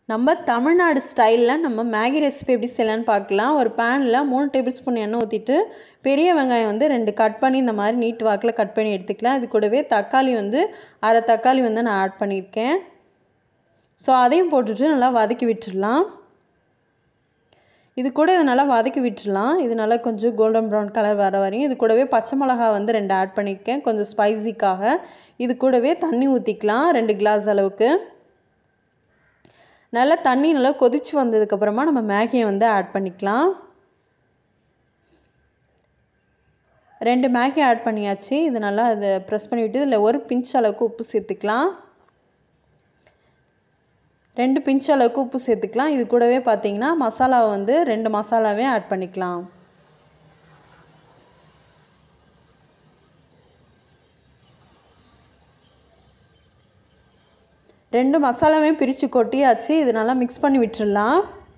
நம்ம தமிழ்நாடு ஸ்டைலில் நம்ம மேகி ரெசிபி எப்படி செய்யலான்னு பார்க்கலாம் ஒரு பேனில் மூணு டேபிள் ஸ்பூன் எண்ணெய் ஊற்றிட்டு பெரிய வெங்காயம் வந்து ரெண்டு கட் பண்ணி இந்த மாதிரி நீட் வாக்கில் கட் பண்ணி எடுத்துக்கலாம் இது கூடவே தக்காளி வந்து அரை தக்காளி வந்து நான் ஆட் பண்ணியிருக்கேன் ஸோ அதையும் போட்டுட்டு நல்லா வதக்கி விட்டுடலாம் இது கூட இதை நல்லா வதக்கி விட்டுடலாம் இது நல்லா கொஞ்சம் கோல்டன் ப்ரௌன் கலர் வர வரையும் இது கூடவே பச்சை மிளகா வந்து ரெண்டு ஆட் பண்ணியிருக்கேன் கொஞ்சம் ஸ்பைசிக்காக இது கூடவே தண்ணி ஊற்றிக்கலாம் ரெண்டு கிளாஸ் அளவுக்கு நல்லா தண்ணி நல்லா கொதிச்சு வந்ததுக்கப்புறமா நம்ம மேகியை வந்து ஆட் பண்ணிக்கலாம் ரெண்டு மேகி ஆட் பண்ணியாச்சு இது நல்லா அதை ப்ரெஸ் பண்ணிவிட்டு இதில் ஒரு பிஞ்ச் அளவுக்கு உப்பு சேர்த்துக்கலாம் ரெண்டு பிஞ்ச் அளவுக்கு உப்பு சேர்த்துக்கலாம் இது கூடவே பார்த்தீங்கன்னா மசாலாவை வந்து ரெண்டு மசாலாவே ஆட் பண்ணிக்கலாம் ரெண்டு மசாலாவே பிரித்து கொட்டியாச்சு இது நல்லா மிக்ஸ் பண்ணி விட்டுடலாம்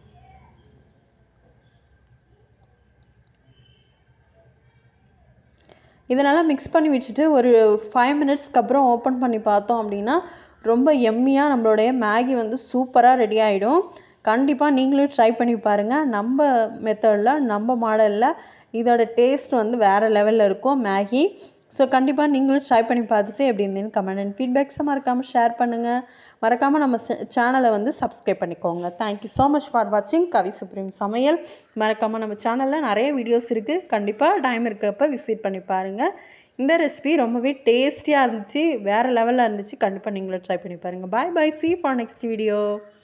இதனால் மிக்ஸ் பண்ணி வச்சுட்டு ஒரு ஃபைவ் மினிட்ஸ்க்கு அப்புறம் ஓப்பன் பண்ணி பார்த்தோம் அப்படின்னா ரொம்ப எம்மியாக நம்மளுடைய மேகி வந்து சூப்பராக ரெடி ஆகிடும் கண்டிப்பாக நீங்களும் ட்ரை பண்ணி பாருங்கள் நம்ம மெத்தடில் நம்ம மாடலில் இதோட டேஸ்ட் வந்து வேறு லெவலில் இருக்கும் மேகி ஸோ கண்டிப்பாக நீங்களும் ட்ரை பண்ணி பார்த்துட்டு எப்படி இருந்தேன்னு கமெண்ட் அண்ட் ஃபீட்பேக்ஸை மறக்காமல் ஷேர் பண்ணுங்கள் மறக்காமல் நம்ம சேனலை வந்து சப்ஸ்கிரைப் பண்ணிக்கோங்க தேங்க்யூ ஸோ மச் ஃபார் வாட்சிங் கவி சுப்ரீம் சமையல் மறக்காமல் நம்ம சேனலில் நிறைய வீடியோஸ் இருக்குது கண்டிப்பாக டைம் இருக்கப்போ விசிட் பண்ணி பாருங்கள் இந்த ரெசிபி ரொம்பவே டேஸ்டியாக இருந்துச்சு வேறு லெவலில் இருந்துச்சு கண்டிப்பாக நீங்களும் ட்ரை பண்ணி பாருங்கள் bye bye see for next video